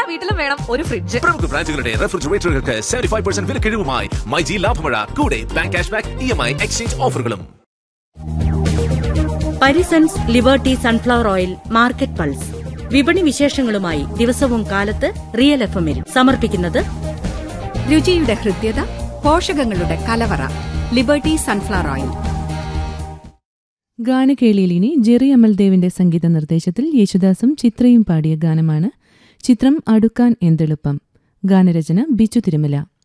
വീട്ടിലും വേണം ഒരു ഫ്രിഡ്ജ് പ്രമുഖ ബ്രാൻഡുകളുടെ റെഫ്രിജറേറ്ററുകൾക്ക് സെവന്റി ഫൈവ് പെർസെന്റ് വിലക്കിഴിവുമായി മൈജി ലാഭമഴ കൂടെ bank cash back E M I exchange ഓഫറുകളും Parisons liberty sunflower oil market pulse വിപണി വിശേഷങ്ങളുമായി ദിവസവും കാലത്ത് റിയൽ എഫ് എമ്മിൽ സമർപ്പിക്കുന്നത് രുചിയുടെ ഹൃദ്യത പോഷകങ്ങളുടെ കലവറ ലിബർട്ടി സൺഫ്ലവർ ഓയിൽ ഗാനകേളിയിൽ ഇനി ജെറി അമൽദേവിന്റെ സംഗീത നിർദ്ദേശത്തിൽ യേശുദാസും ചിത്രയും പാടിയ ഗാനമാണ് ചിത്രം അടുക്കാൻ എന്തെളുപ്പം ഗാനരചന ബിച്ചു തിരുമല